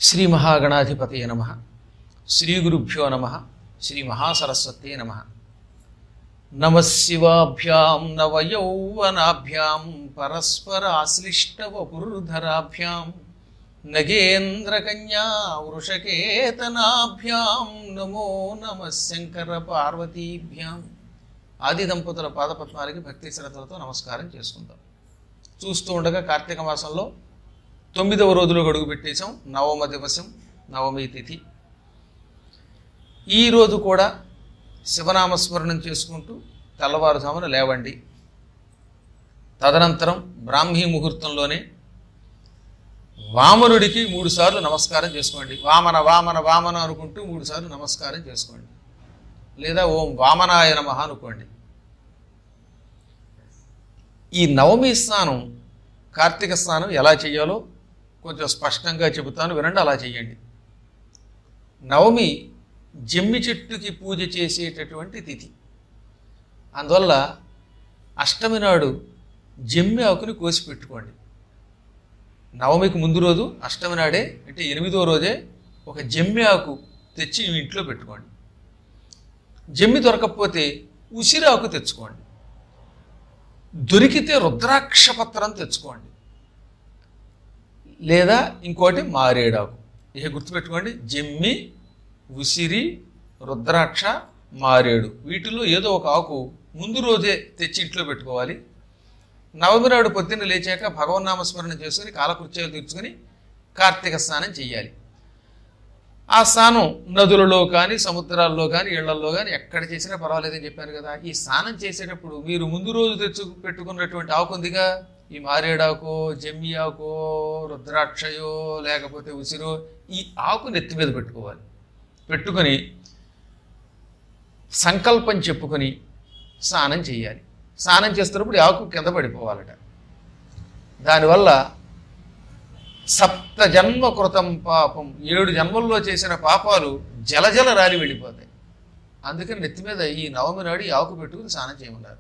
శ్రీ మహాగణాధిపతయ నమ శ్రీ గురుభ్యో నమ శ్రీ మహాసరస్వతే నమ నమశివాభ్యాం నవయౌవనాభ్యాం పరస్పరాశ్లిష్టవపుర్ధరాభ్యాం నగేంద్రకన్యా వృషకేతనాభ్యాం నమో నమ శంకర పార్వతీభ్యాం ఆది దంపతుల పాదపద్మాలకి భక్తి శ్రద్ధలతో నమస్కారం చేసుకుందాం చూస్తూ ఉండగా కార్తీక మాసంలో తొమ్మిదవ రోజులో అడుగు పెట్టేశాం నవమ దివసం నవమి తిథి ఈరోజు కూడా శివనామస్మరణం చేసుకుంటూ తెల్లవారుజామున లేవండి తదనంతరం బ్రాహ్మీ ముహూర్తంలోనే వామనుడికి మూడు సార్లు నమస్కారం చేసుకోండి వామన వామన వామన అనుకుంటూ మూడు సార్లు నమస్కారం చేసుకోండి లేదా ఓం వామనాయ నమః అనుకోండి ఈ నవమి స్నానం కార్తీక స్నానం ఎలా చేయాలో కొంచెం స్పష్టంగా చెబుతాను వినండి అలా చేయండి నవమి జమ్మి చెట్టుకి పూజ చేసేటటువంటి తిథి అందువల్ల అష్టమి నాడు జమ్మి ఆకుని కోసి పెట్టుకోండి నవమికి ముందు రోజు అష్టమి నాడే అంటే ఎనిమిదో రోజే ఒక జమ్మి ఆకు తెచ్చి మీ ఇంట్లో పెట్టుకోండి జమ్మి దొరకకపోతే ఉసిరాకు తెచ్చుకోండి దొరికితే రుద్రాక్ష పత్రం తెచ్చుకోండి లేదా ఇంకోటి మారేడాకు ఇక గుర్తుపెట్టుకోండి జమ్మి ఉసిరి రుద్రాక్ష మారేడు వీటిలో ఏదో ఒక ఆకు ముందు రోజే తెచ్చి ఇంట్లో పెట్టుకోవాలి నవమి నాడు పొద్దున్న లేచాక భగవన్నామస్మరణ చేసుకుని కాలకృత్యాలు తీర్చుకుని కార్తీక స్నానం చేయాలి ఆ స్నానం నదులలో కానీ సముద్రాల్లో కానీ ఇళ్లలో కానీ ఎక్కడ చేసినా పర్వాలేదని చెప్పాను కదా ఈ స్నానం చేసేటప్పుడు మీరు ముందు రోజు తెచ్చు పెట్టుకున్నటువంటి ఆకు ఉందిగా ఈ మారేడాకో జమ్మి ఆకో రుద్రాక్షయో లేకపోతే ఉసిరో ఈ ఆకు నెత్తి మీద పెట్టుకోవాలి పెట్టుకొని సంకల్పం చెప్పుకొని స్నానం చేయాలి స్నానం చేస్తున్నప్పుడు ఈ ఆకు కింద పడిపోవాలట దానివల్ల సప్త జన్మ కృతం పాపం ఏడు జన్మల్లో చేసిన పాపాలు జలజల రాలి వెళ్ళిపోతాయి అందుకని నెత్తి మీద ఈ నవమి నాడు ఈ ఆకు పెట్టుకుని స్నానం చేయమన్నారు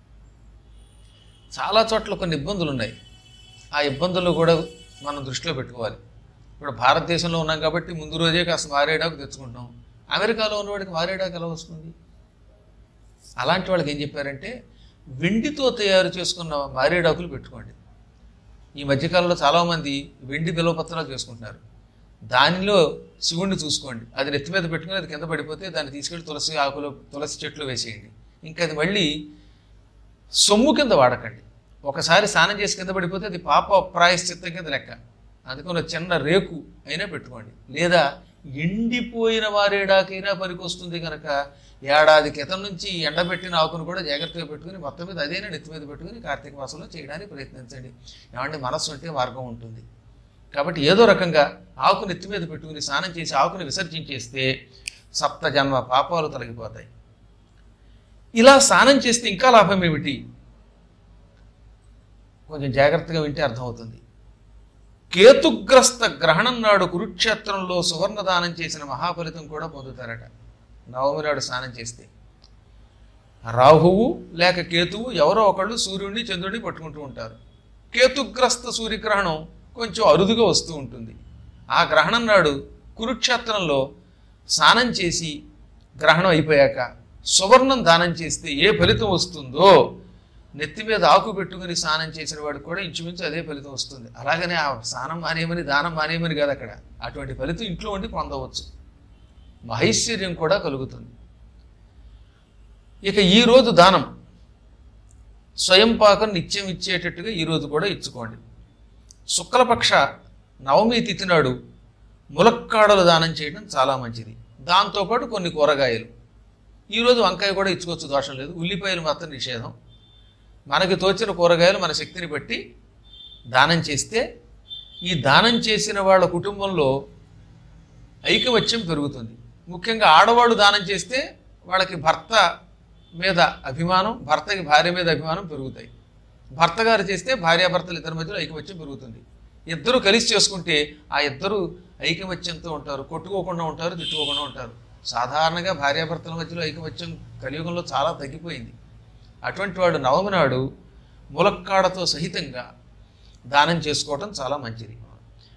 చాలా చోట్ల కొన్ని ఇబ్బందులు ఉన్నాయి ఆ ఇబ్బందులు కూడా మనం దృష్టిలో పెట్టుకోవాలి ఇప్పుడు భారతదేశంలో ఉన్నాం కాబట్టి ముందు రోజే కాస్త మారేడాకు తెచ్చుకుంటాం అమెరికాలో ఉన్నవాడికి మారేడాకు ఎలా వస్తుంది అలాంటి వాళ్ళకి ఏం చెప్పారంటే వెండితో తయారు చేసుకున్న మారేడాకులు పెట్టుకోండి ఈ మధ్యకాలంలో చాలామంది వెండి బిలవపత్రాలు చేసుకుంటున్నారు దానిలో శివుణ్ణి చూసుకోండి అది నెత్తి మీద పెట్టుకుని అది కింద పడిపోతే దాన్ని తీసుకెళ్ళి తులసి ఆకులు తులసి చెట్లు వేసేయండి ఇంకా అది మళ్ళీ సొమ్ము కింద వాడకండి ఒకసారి స్నానం చేసి కింద పడిపోతే అది పాప ప్రాయశ్చిత్తం కింద లెక్క అందుకని ఒక చిన్న రేకు అయినా పెట్టుకోండి లేదా ఎండిపోయిన వారేడాకైనా పనికొస్తుంది కనుక ఏడాది క్రితం నుంచి ఎండబెట్టిన ఆకును కూడా జాగ్రత్తగా పెట్టుకుని మొత్తం మీద అదేనా నెత్తి మీద పెట్టుకుని కార్తీక మాసంలో చేయడానికి ప్రయత్నించండి ఏమంటే మనస్సు ఉంటే మార్గం ఉంటుంది కాబట్టి ఏదో రకంగా ఆకు నెత్తి మీద పెట్టుకుని స్నానం చేసి ఆకుని విసర్జించేస్తే సప్త జన్మ పాపాలు తొలగిపోతాయి ఇలా స్నానం చేస్తే ఇంకా లాభం ఏమిటి కొంచెం జాగ్రత్తగా వింటే అర్థమవుతుంది కేతుగ్రస్త గ్రహణం నాడు కురుక్షేత్రంలో సువర్ణ దానం చేసిన మహాఫలితం కూడా పొందుతారట నవమి నాడు స్నానం చేస్తే రాహువు లేక కేతువు ఎవరో ఒకళ్ళు సూర్యుడిని చంద్రుడిని పట్టుకుంటూ ఉంటారు కేతుగ్రస్త సూర్యగ్రహణం కొంచెం అరుదుగా వస్తూ ఉంటుంది ఆ గ్రహణం నాడు కురుక్షేత్రంలో స్నానం చేసి గ్రహణం అయిపోయాక సువర్ణం దానం చేస్తే ఏ ఫలితం వస్తుందో నెత్తి మీద ఆకు పెట్టుకుని స్నానం చేసిన వాడికి కూడా ఇంచుమించు అదే ఫలితం వస్తుంది అలాగనే ఆ స్నానం మానేయమని దానం మానేయమని కాదు అక్కడ అటువంటి ఫలితం ఇంట్లో ఉండి పొందవచ్చు మహైశ్వర్యం కూడా కలుగుతుంది ఇక ఈరోజు దానం స్వయం పాకం నిత్యం ఇచ్చేటట్టుగా ఈరోజు కూడా ఇచ్చుకోండి శుక్లపక్ష నవమి తిథి నాడు ములక్కాడలు దానం చేయడం చాలా మంచిది దాంతోపాటు కొన్ని కూరగాయలు ఈరోజు వంకాయ కూడా ఇచ్చుకోవచ్చు దోషం లేదు ఉల్లిపాయలు మాత్రం నిషేధం మనకి తోచిన కూరగాయలు మన శక్తిని బట్టి దానం చేస్తే ఈ దానం చేసిన వాళ్ళ కుటుంబంలో ఐకమత్యం పెరుగుతుంది ముఖ్యంగా ఆడవాళ్ళు దానం చేస్తే వాళ్ళకి భర్త మీద అభిమానం భర్తకి భార్య మీద అభిమానం పెరుగుతాయి భర్త గారు చేస్తే భార్యాభర్తలు ఇద్దరి మధ్యలో ఐకమత్యం పెరుగుతుంది ఇద్దరు కలిసి చేసుకుంటే ఆ ఇద్దరు ఐకమత్యంతో ఉంటారు కొట్టుకోకుండా ఉంటారు తిట్టుకోకుండా ఉంటారు సాధారణంగా భార్యాభర్తల మధ్యలో ఐకమత్యం కలియుగంలో చాలా తగ్గిపోయింది అటువంటి వాడు నవమి నాడు ములక్కాడతో సహితంగా దానం చేసుకోవటం చాలా మంచిది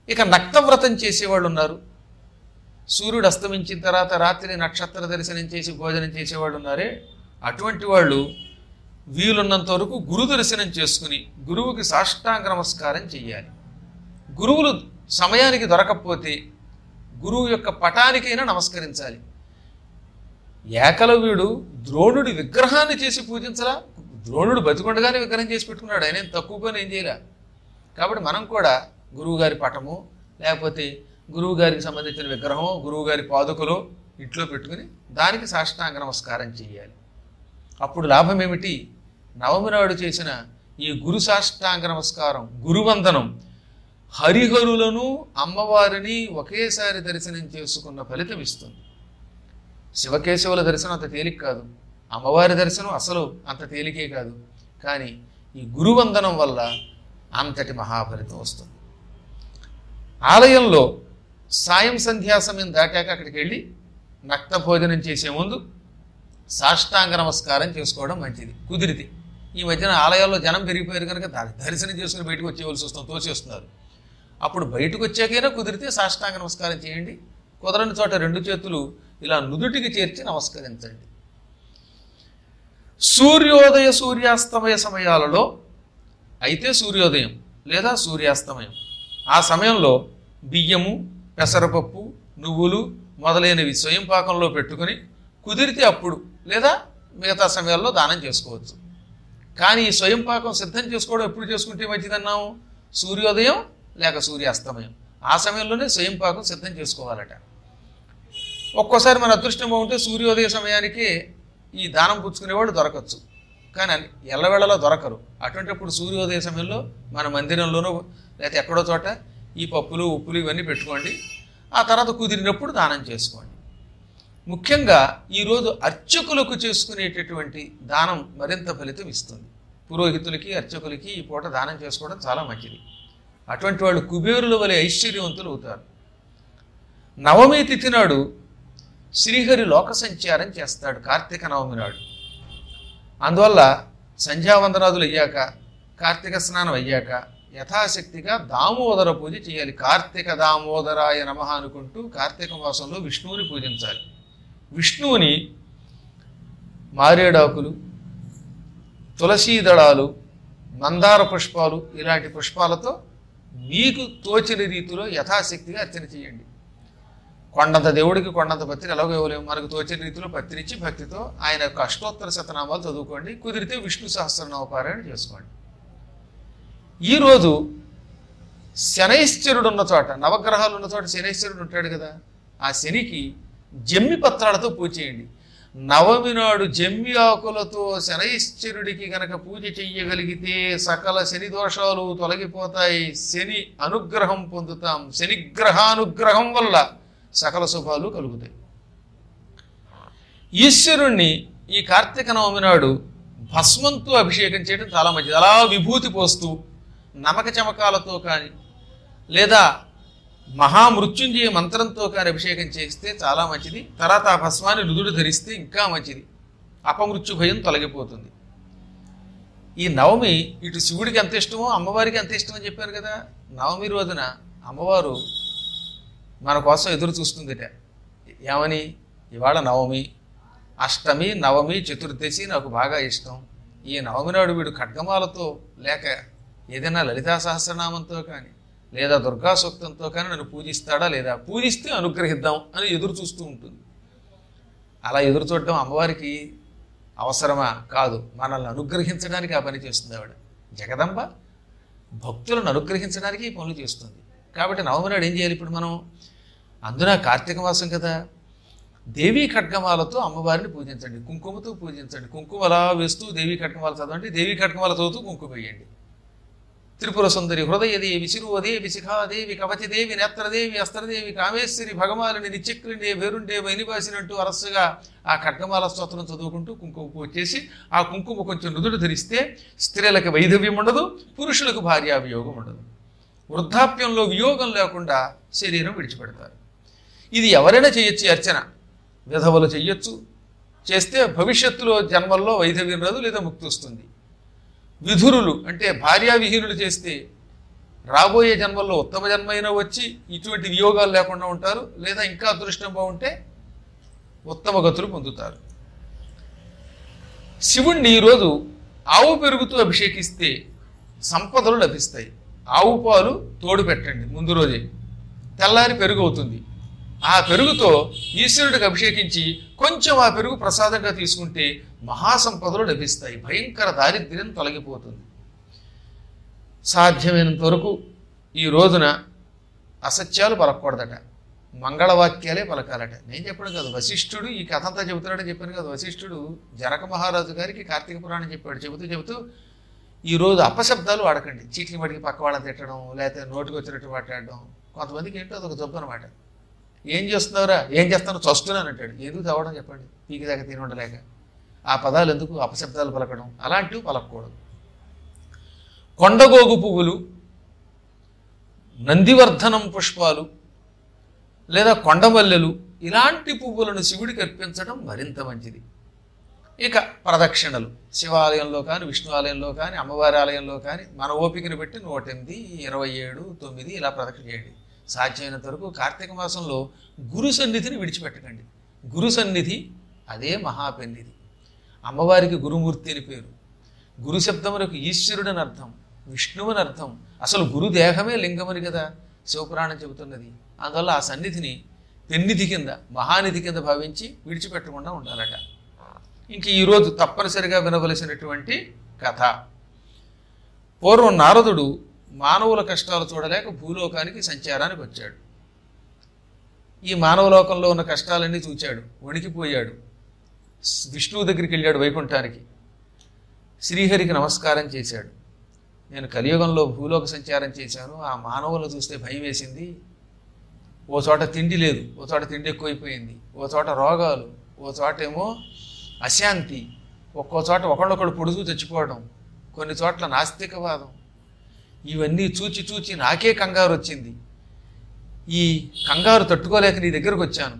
ఇక నక్తవ్రతం చేసేవాళ్ళు ఉన్నారు సూర్యుడు అస్తమించిన తర్వాత రాత్రి నక్షత్ర దర్శనం చేసి భోజనం చేసేవాళ్ళు ఉన్నారే అటువంటి వాళ్ళు వీలున్నంత వరకు గురు దర్శనం చేసుకుని గురువుకి సాష్టాంగ నమస్కారం చెయ్యాలి గురువులు సమయానికి దొరకకపోతే గురువు యొక్క పటానికైనా నమస్కరించాలి ఏకలవ్యుడు ద్రోణుడి విగ్రహాన్ని చేసి పూజించలా ద్రోణుడు బతికొండగానే విగ్రహం చేసి పెట్టుకున్నాడు ఆయన ఏం తక్కువ పని ఏం చేయలే కాబట్టి మనం కూడా గురువుగారి పటము లేకపోతే గురువు గారికి సంబంధించిన విగ్రహం గురువు గారి పాదుకలో ఇంట్లో పెట్టుకుని దానికి సాష్టాంగ నమస్కారం చేయాలి అప్పుడు లాభం ఏమిటి నవమి నాడు చేసిన ఈ గురు సాష్టాంగ నమస్కారం గురువందనం హరిహరులను అమ్మవారిని ఒకేసారి దర్శనం చేసుకున్న ఫలితం ఇస్తుంది శివకేశవుల దర్శనం అంత తేలిక కాదు అమ్మవారి దర్శనం అసలు అంత తేలికే కాదు కానీ ఈ గురువందనం వల్ల అంతటి మహాఫలితం వస్తుంది ఆలయంలో సాయం సంధ్యా సమయం దాటాక అక్కడికి వెళ్ళి నక్త భోజనం చేసే ముందు సాష్టాంగ నమస్కారం చేసుకోవడం మంచిది కుదిరితే ఈ మధ్యన ఆలయాల్లో జనం పెరిగిపోయారు కనుక దా- దర్శనం చేసుకుని బయటకు వచ్చేవలసి వస్తుంది తోచేస్తున్నారు అప్పుడు బయటకు వచ్చాకైనా కుదిరితే సాష్టాంగ నమస్కారం చేయండి కుదరని చోట రెండు చేతులు ఇలా నుదుటికి చేర్చి నమస్కరించండి సూర్యోదయ సూర్యాస్తమయ సమయాలలో అయితే సూర్యోదయం లేదా సూర్యాస్తమయం ఆ సమయంలో బియ్యము పెసరపప్పు నువ్వులు మొదలైనవి స్వయం పాకంలో పెట్టుకుని కుదిరితే అప్పుడు లేదా మిగతా సమయాల్లో దానం చేసుకోవచ్చు కానీ ఈ స్వయం పాకం సిద్ధం చేసుకోవడం ఎప్పుడు చేసుకుంటే మంచిదన్నాము సూర్యోదయం లేక సూర్యాస్తమయం ఆ సమయంలోనే స్వయం పాకం సిద్ధం చేసుకోవాలట ఒక్కోసారి మన అదృష్టం బాగుంటే సూర్యోదయ సమయానికి ఈ దానం పుచ్చుకునేవాళ్ళు దొరకచ్చు కానీ అన్ని- ఎల్లవేళలా దొరకరు అటువంటిప్పుడు సూర్యోదయ సమయంలో మన మందిరంలోనో లేకపోతే ఎక్కడో చోట ఈ పప్పులు ఉప్పులు ఇవన్నీ పెట్టుకోండి ఆ తర్వాత కుదిరినప్పుడు దానం చేసుకోండి ముఖ్యంగా ఈరోజు అర్చకులకు చేసుకునేటటువంటి దానం మరింత ఫలితం ఇస్తుంది పురోహితులకి అర్చకులకి ఈ పూట దానం చేసుకోవడం చాలా మంచిది అటువంటి వాళ్ళు కుబేరుల వలె ఐశ్వర్యవంతులు అవుతారు నవమి తిథి నాడు శ్రీహరి లోక సంచారం చేస్తాడు కార్తీక నవమి నాడు అందువల్ల సంధ్యావందనాదులు అయ్యాక కార్తీక స్నానం అయ్యాక యథాశక్తిగా దామోదర పూజ చేయాలి కార్తీక దామోదరాయ నమః అనుకుంటూ కార్తీక మాసంలో విష్ణువుని పూజించాలి విష్ణువుని మారేడాకులు తులసీ దళాలు మందార పుష్పాలు ఇలాంటి పుష్పాలతో మీకు తోచిన రీతిలో యథాశక్తిగా అర్చన చేయండి కొండంత దేవుడికి కొండంత పత్రి ఎలాగో ఇవ్వలేము మనకు తోచిన రీతిలో పత్రిచ్చి భక్తితో ఆయన యొక్క అష్టోత్తర శతనామాలు చదువుకోండి కుదిరితే విష్ణు సహస్రనామ పారాయణ చేసుకోండి ఈరోజు శనైశ్చరుడు ఉన్న చోట నవగ్రహాలు ఉన్న చోట శనైశ్వరుడు ఉంటాడు కదా ఆ శనికి జమ్మి పత్రాలతో పూజ చేయండి నవమి నాడు జమ్మి ఆకులతో శనైశ్చరుడికి గనక పూజ చెయ్యగలిగితే సకల శని దోషాలు తొలగిపోతాయి శని అనుగ్రహం పొందుతాం శనిగ్రహానుగ్రహం వల్ల సకల శుభాలు కలుగుతాయి ఈశ్వరుణ్ణి ఈ కార్తీక నవమి నాడు భస్మంతో అభిషేకం చేయడం చాలా మంచిది అలా విభూతి పోస్తూ నమక చమకాలతో కానీ లేదా మహామృత్యుంజయ మంత్రంతో కానీ అభిషేకం చేస్తే చాలా మంచిది తర్వాత ఆ భస్మాన్ని నుదుడు ధరిస్తే ఇంకా మంచిది అపమృత్యు భయం తొలగిపోతుంది ఈ నవమి ఇటు శివుడికి ఎంత ఇష్టమో అమ్మవారికి ఎంత ఇష్టమో చెప్పారు కదా నవమి రోజున అమ్మవారు మన కోసం ఎదురు చూస్తుందిట ఏమని ఇవాళ నవమి అష్టమి నవమి చతుర్దశి నాకు బాగా ఇష్టం ఈ నవమి నాడు వీడు ఖడ్గమాలతో లేక ఏదైనా లలితా సహస్రనామంతో కానీ లేదా దుర్గా సూక్తంతో కానీ నన్ను పూజిస్తాడా లేదా పూజిస్తే అనుగ్రహిద్దాం అని ఎదురు చూస్తూ ఉంటుంది అలా ఎదురు చూడడం అమ్మవారికి అవసరమా కాదు మనల్ని అనుగ్రహించడానికి ఆ పని చేస్తుంది ఆవిడ జగదంబ భక్తులను అనుగ్రహించడానికి ఈ పనులు చేస్తుంది కాబట్టి నవమి నాడు ఏం చేయాలి ఇప్పుడు మనం అందున కార్తీక మాసం కదా దేవీ ఖడ్గమాలతో అమ్మవారిని పూజించండి కుంకుమతో పూజించండి కుంకుమ అలా వేస్తూ దేవీ ఖడ్గమాల చదవండి దేవీ ఖడ్గమాల చదువుతూ కుంకుమ వేయండి త్రిపుర సుందరి హృదయదేవి శిరువదేవి శిఖాదేవి కవచదేవి నేత్రదేవి అస్త్రదేవి కామేశ్వరి భగవాలని నిచక్రుండే వేరుండే వైనివాసినట్టు అరస్సుగా ఆ ఖడ్గమాల స్తోత్రం చదువుకుంటూ కుంకుమ పూజ చేసి ఆ కుంకుమ కొంచెం నుదుడు ధరిస్తే స్త్రీలకు వైధవ్యం ఉండదు పురుషులకు భార్యా వియోగం ఉండదు వృద్ధాప్యంలో వియోగం లేకుండా శరీరం విడిచిపెడతారు ఇది ఎవరైనా చేయొచ్చు ఈ అర్చన విధవలు చెయ్యొచ్చు చేస్తే భవిష్యత్తులో జన్మల్లో వైధవ్యం రాదు లేదా ముక్తి వస్తుంది విధురులు అంటే భార్యా విహీనులు చేస్తే రాబోయే జన్మల్లో ఉత్తమ జన్మైనా వచ్చి ఇటువంటి వియోగాలు లేకుండా ఉంటారు లేదా ఇంకా అదృష్టం బాగుంటే ఉత్తమ గతులు పొందుతారు శివుణ్ణి ఈరోజు ఆవు పెరుగుతూ అభిషేకిస్తే సంపదలు లభిస్తాయి ఆవు పాలు తోడు పెట్టండి ముందు రోజే తెల్లారి పెరుగు అవుతుంది ఆ పెరుగుతో ఈశ్వరుడికి అభిషేకించి కొంచెం ఆ పెరుగు ప్రసాదంగా తీసుకుంటే మహాసంపదలు లభిస్తాయి భయంకర దారిద్ర్యం తొలగిపోతుంది సాధ్యమైనంత వరకు ఈ రోజున అసత్యాలు పలకూడదట మంగళవాక్యాలే పలకాలట నేను చెప్పడం కాదు వశిష్ఠుడు ఈ కథ అంతా చెబుతున్నాడని చెప్పాను కదా వశిష్ఠుడు జనక మహారాజు గారికి కార్తీక పురాణం చెప్పాడు చెబుతూ చెబుతూ ఈ రోజు అపశబ్దాలు వాడకండి చీట్ల మడికి పక్క వాళ్ళని తిట్టడం లేకపోతే నోటికి వచ్చినట్టు మాట్లాడడం కొంతమందికి ఏంటో అదొక జబ్బు అనమాట ఏం చేస్తున్నావురా ఏం చేస్తాను చస్తున్నాను అంటాడు ఎందుకు చదవడం చెప్పండి పీకి దాకా తిని ఉండలేక ఆ పదాలు ఎందుకు అపశబ్దాలు పలకడం అలాంటివి పలకకూడదు కొండగోగు పువ్వులు నందివర్ధనం పుష్పాలు లేదా కొండమల్లెలు ఇలాంటి పువ్వులను శివుడికి అర్పించడం మరింత మంచిది ఇక ప్రదక్షిణలు శివాలయంలో కానీ విష్ణు ఆలయంలో కానీ అమ్మవారి ఆలయంలో కానీ మన ఓపికను పెట్టి నూట ఎనిమిది ఇరవై ఏడు తొమ్మిది ఇలా ప్రదక్షిణ చేయండి సాధ్యమైనంత వరకు కార్తీక మాసంలో గురు సన్నిధిని విడిచిపెట్టకండి గురు సన్నిధి అదే మహాపెన్నిధి అమ్మవారికి గురుమూర్తి అని పేరు గురు శబ్దములకు ఈశ్వరుడని అర్థం విష్ణువని అర్థం అసలు గురు దేహమే లింగమని కదా శివపురాణం చెబుతున్నది అందువల్ల ఆ సన్నిధిని పెన్నిధి కింద మహానిధి కింద భావించి విడిచిపెట్టకుండా ఉండాలట ఇంక ఈరోజు తప్పనిసరిగా వినవలసినటువంటి కథ పూర్వం నారదుడు మానవుల కష్టాలు చూడలేక భూలోకానికి సంచారానికి వచ్చాడు ఈ మానవలోకంలో ఉన్న కష్టాలన్నీ చూచాడు వణికిపోయాడు విష్ణువు దగ్గరికి వెళ్ళాడు వైకుంఠానికి శ్రీహరికి నమస్కారం చేశాడు నేను కలియుగంలో భూలోక సంచారం చేశాను ఆ మానవులను చూస్తే భయం వేసింది ఓ చోట తిండి లేదు ఓ చోట తిండి ఎక్కువైపోయింది ఓ చోట రోగాలు ఓ చోట ఏమో అశాంతి ఒక్కో చోట ఒకళ్ళొకడు పొడుగు చచ్చిపోవడం కొన్ని చోట్ల నాస్తికవాదం ఇవన్నీ చూచి చూచి నాకే కంగారు వచ్చింది ఈ కంగారు తట్టుకోలేక నీ దగ్గరకు వచ్చాను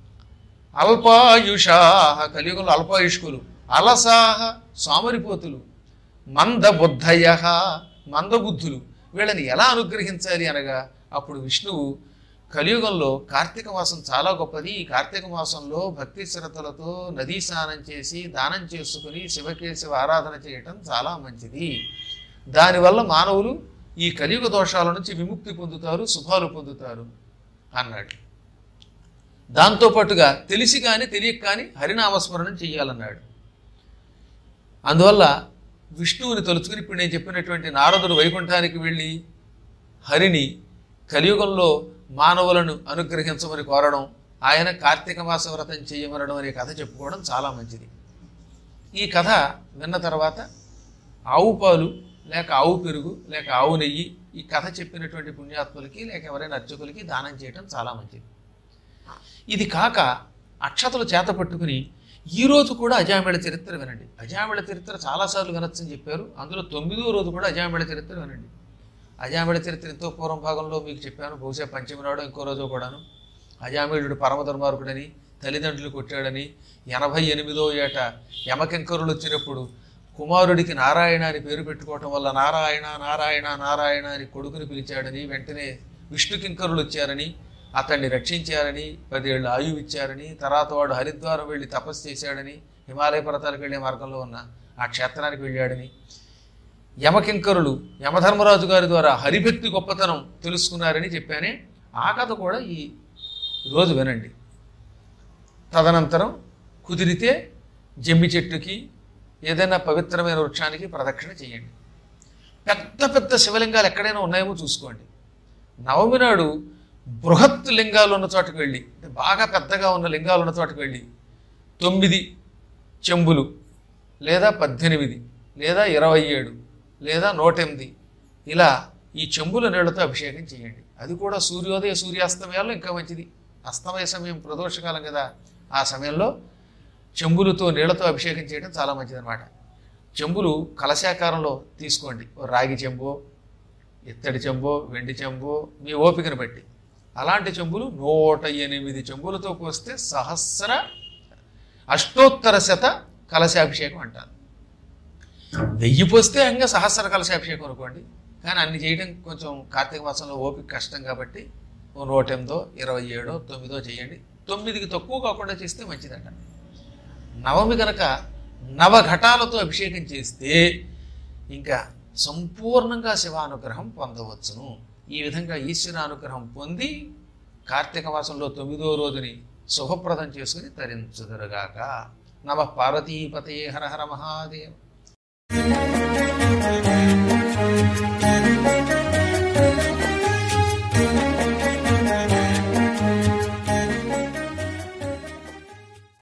అల్పాయుషాహ కలియుగంలో అల్పాయుష్కులు అలసాహ సోమరిపోతులు మందబుద్ధయ మందబుద్ధులు వీళ్ళని ఎలా అనుగ్రహించాలి అనగా అప్పుడు విష్ణువు కలియుగంలో కార్తీక మాసం చాలా గొప్పది ఈ కార్తీక మాసంలో భక్తి శ్రద్ధలతో నదీ స్నానం చేసి దానం చేసుకుని శివకేశవ ఆరాధన చేయటం చాలా మంచిది దానివల్ల మానవులు ఈ కలియుగ దోషాల నుంచి విముక్తి పొందుతారు శుభాలు పొందుతారు అన్నాడు దాంతోపాటుగా తెలిసి కానీ తెలియక కానీ హరినామస్మరణం చెయ్యాలన్నాడు అందువల్ల విష్ణువుని తలుచుకుని ఇప్పుడు నేను చెప్పినటువంటి నారదుడు వైకుంఠానికి వెళ్ళి హరిని కలియుగంలో మానవులను అనుగ్రహించమని కోరడం ఆయన కార్తీక మాస వ్రతం చేయమనడం అనే కథ చెప్పుకోవడం చాలా మంచిది ఈ కథ విన్న తర్వాత ఆవు పాలు లేక ఆవు పెరుగు లేక ఆవు నెయ్యి ఈ కథ చెప్పినటువంటి పుణ్యాత్ములకి లేక ఎవరైనా అర్చకులకి దానం చేయడం చాలా మంచిది ఇది కాక అక్షతలు చేత పట్టుకుని ఈ రోజు కూడా అజామిళ చరిత్ర వినండి అజామిళ చరిత్ర చాలాసార్లు వినొచ్చని చెప్పారు అందులో తొమ్మిదో రోజు కూడా అజామిళ చరిత్ర వినండి అజామిళ చరిత్ర ఎంతో పూర్వం భాగంలో మీకు చెప్పాను బహుశా పంచమి నాడు ఇంకో రోజు కూడాను అజామిళుడు పరమ దుర్మార్గుడని తల్లిదండ్రులు కొట్టాడని ఎనభై ఎనిమిదో ఏట యమకింకరులు వచ్చినప్పుడు కుమారుడికి నారాయణ అని పేరు పెట్టుకోవటం వల్ల నారాయణ నారాయణ నారాయణ అని కొడుకుని పిలిచాడని వెంటనే విష్ణు కింకరులు వచ్చారని అతన్ని రక్షించారని పదేళ్ళు ఆయువు ఇచ్చారని తర్వాత వాడు హరిద్వారం వెళ్ళి తపస్సు చేశాడని హిమాలయ పర్వతాలకు వెళ్ళే మార్గంలో ఉన్న ఆ క్షేత్రానికి వెళ్ళాడని యమకింకరులు యమధర్మరాజు గారి ద్వారా హరిభక్తి గొప్పతనం తెలుసుకున్నారని చెప్పానే ఆ కథ కూడా ఈ రోజు వినండి తదనంతరం కుదిరితే జమ్మి చెట్టుకి ఏదైనా పవిత్రమైన వృక్షానికి ప్రదక్షిణ చేయండి పెద్ద పెద్ద శివలింగాలు ఎక్కడైనా ఉన్నాయేమో చూసుకోండి నవమి నాడు బృహత్ లింగాలు ఉన్న చోటకు వెళ్ళి అంటే బాగా పెద్దగా ఉన్న లింగాలు ఉన్న చోటకు వెళ్ళి తొమ్మిది చెంబులు లేదా పద్దెనిమిది లేదా ఇరవై ఏడు లేదా నూట ఎనిమిది ఇలా ఈ చెంబుల నీళ్లతో అభిషేకం చేయండి అది కూడా సూర్యోదయ సూర్యాస్తమయాల్లో ఇంకా మంచిది అస్తమయ సమయం ప్రదోషకాలం కదా ఆ సమయంలో చెంబులతో నీళ్లతో అభిషేకం చేయడం చాలా మంచిదన్నమాట చెంబులు కలశాకారంలో తీసుకోండి ఓ రాగి చెంబో ఇత్తడి చెంబో వెండి చెంబో మీ ఓపికను బట్టి అలాంటి చెంబులు నూట ఎనిమిది చెంబులతో పోస్తే సహస్ర అష్టోత్తర శత కలశాభిషేకం అంటారు వెయ్యి పోస్తే ఇంకా సహస్ర కలశాభిషేకం అనుకోండి కానీ అన్ని చేయడం కొంచెం కార్తీక మాసంలో ఓపిక కష్టం కాబట్టి ఓ నూట ఎనిమిదో ఇరవై ఏడో తొమ్మిదో చేయండి తొమ్మిదికి తక్కువ కాకుండా చేస్తే మంచిదట నవమి కనుక నవఘటాలతో అభిషేకం చేస్తే ఇంకా సంపూర్ణంగా శివానుగ్రహం పొందవచ్చును ఈ విధంగా ఈశ్వరానుగ్రహం పొంది కార్తీక మాసంలో తొమ్మిదో రోజుని శుభప్రదం చేసుకుని తరించుదురుగాక నమ పార్వతీపతయే హర హర మహాదేవ్